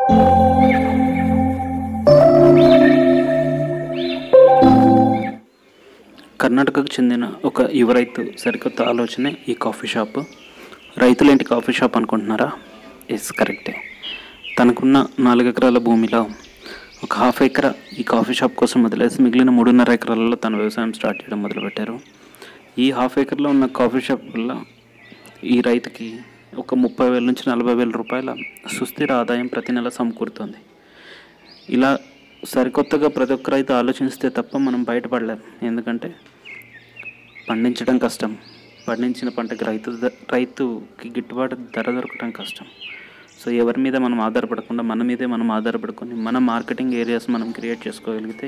కర్ణాటకకు చెందిన ఒక యువ రైతు సరికొత్త ఆలోచనే ఈ కాఫీ షాప్ రైతులేంటి కాఫీ షాప్ అనుకుంటున్నారా ఎస్ కరెక్టే తనకున్న నాలుగు ఎకరాల భూమిలో ఒక హాఫ్ ఎకరా ఈ కాఫీ షాప్ కోసం వదిలేసి మిగిలిన మూడున్నర ఎకరాలలో తన వ్యవసాయం స్టార్ట్ చేయడం మొదలుపెట్టారు ఈ హాఫ్ ఎకర్లో ఉన్న కాఫీ షాప్ వల్ల ఈ రైతుకి ఒక ముప్పై వేల నుంచి నలభై వేల రూపాయల సుస్థిర ఆదాయం ప్రతి నెల సమకూరుతుంది ఇలా సరికొత్తగా ప్రతి ఒక్క రైతు ఆలోచిస్తే తప్ప మనం బయటపడలేం ఎందుకంటే పండించడం కష్టం పండించిన పంటకి రైతు ద- రైతుకి గిట్టుబాటు ధర దొరకడం కష్టం సో ఎవరి మీద మనం ఆధారపడకుండా మన మీదే మనం ఆధారపడుకొని మన మార్కెటింగ్ ఏరియాస్ మనం క్రియేట్ చేసుకోగలిగితే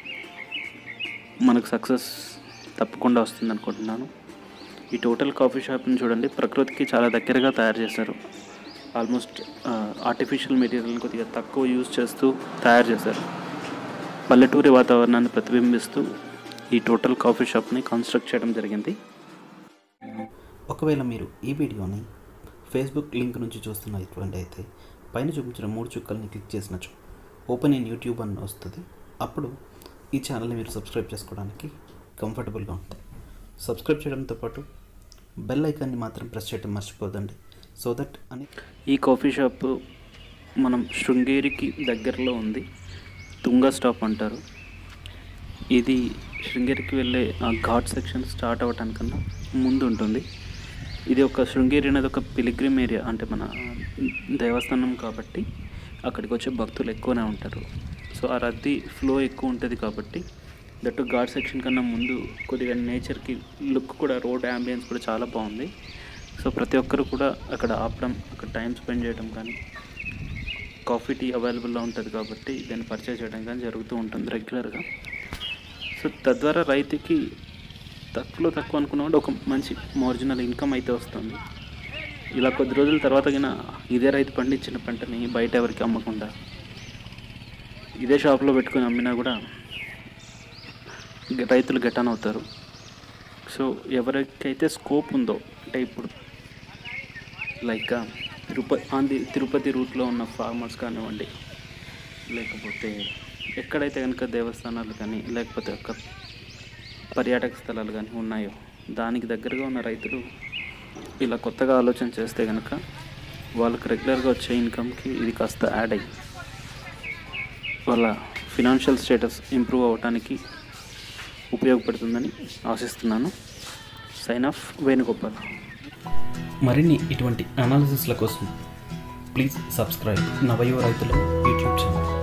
మనకు సక్సెస్ తప్పకుండా వస్తుంది అనుకుంటున్నాను ఈ టోటల్ కాఫీ షాప్ని చూడండి ప్రకృతికి చాలా దగ్గరగా తయారు చేశారు ఆల్మోస్ట్ ఆర్టిఫిషియల్ మెటీరియల్ కొద్దిగా తక్కువ యూజ్ చేస్తూ తయారు చేశారు పల్లెటూరి వాతావరణాన్ని ప్రతిబింబిస్తూ ఈ టోటల్ కాఫీ షాప్ని కన్స్ట్రక్ట్ చేయడం జరిగింది ఒకవేళ మీరు ఈ వీడియోని ఫేస్బుక్ లింక్ నుంచి చూస్తున్నటువంటి అయితే పైన చూపించిన మూడు చుక్కల్ని క్లిక్ చేసినచో ఓపెన్ ఇన్ యూట్యూబ్ అని వస్తుంది అప్పుడు ఈ ఛానల్ని మీరు సబ్స్క్రైబ్ చేసుకోవడానికి కంఫర్టబుల్గా ఉంటుంది సబ్స్క్రైబ్ చేయడంతో పాటు బెల్ ఐకాన్ని మాత్రం ప్రెస్ చేయడం మర్చిపోదండి సో దట్ అని ఈ కాఫీ షాప్ మనం శృంగేరికి దగ్గరలో ఉంది తుంగ స్టాప్ అంటారు ఇది శృంగేరికి వెళ్ళే ఆ ఘాట్ సెక్షన్ స్టార్ట్ అవ్వటానికన్నా ముందు ఉంటుంది ఇది ఒక శృంగేరి అనేది ఒక పిలిగ్రిమ్ ఏరియా అంటే మన దేవస్థానం కాబట్టి అక్కడికి వచ్చే భక్తులు ఎక్కువనే ఉంటారు సో ఆ రద్దీ ఫ్లో ఎక్కువ ఉంటుంది కాబట్టి దట్టు ఘాట్ సెక్షన్ కన్నా ముందు కొద్దిగా నేచర్కి లుక్ కూడా రోడ్ అంబియన్స్ కూడా చాలా బాగుంది సో ప్రతి ఒక్కరు కూడా అక్కడ ఆపడం అక్కడ టైం స్పెండ్ చేయడం కానీ కాఫీ టీ అవైలబుల్లో ఉంటుంది కాబట్టి దాన్ని పర్చేజ్ చేయడం కానీ జరుగుతూ ఉంటుంది రెగ్యులర్గా సో తద్వారా రైతుకి తక్కువలో తక్కువ అనుకున్నవాడు ఒక మంచి మార్జినల్ ఇన్కమ్ అయితే వస్తుంది ఇలా కొద్ది రోజుల తర్వాత గిన ఇదే రైతు పండించిన పంటని బయట ఎవరికి అమ్మకుండా ఇదే షాప్లో పెట్టుకొని అమ్మినా కూడా గ- రైతులు గెటాన్ అవుతారు సో ఎవరికైతే స్కోప్ ఉందో అంటే ఇప్పుడు లైక్ తిరుపతి ఆంధ్ర తిరుపతి రూట్లో ఉన్న ఫార్మర్స్ కానివ్వండి లేకపోతే ఎక్కడైతే కనుక దేవస్థానాలు కానీ లేకపోతే ఒక పర్యాటక స్థలాలు కానీ ఉన్నాయో దానికి దగ్గరగా ఉన్న రైతులు ఇలా కొత్తగా ఆలోచన చేస్తే కనుక వాళ్ళకి రెగ్యులర్గా వచ్చే ఇన్కమ్కి ఇది కాస్త యాడ్ అయ్యి వాళ్ళ ఫినాన్షియల్ స్టేటస్ ఇంప్రూవ్ అవ్వటానికి ఉపయోగపడుతుందని ఆశిస్తున్నాను సైన్ ఆఫ్ వేణుగోపాల్ మరిన్ని ఇటువంటి అనాలిసిస్ల కోసం ప్లీజ్ సబ్స్క్రైబ్ నవయువ రైతుల యూట్యూబ్ ఛానల్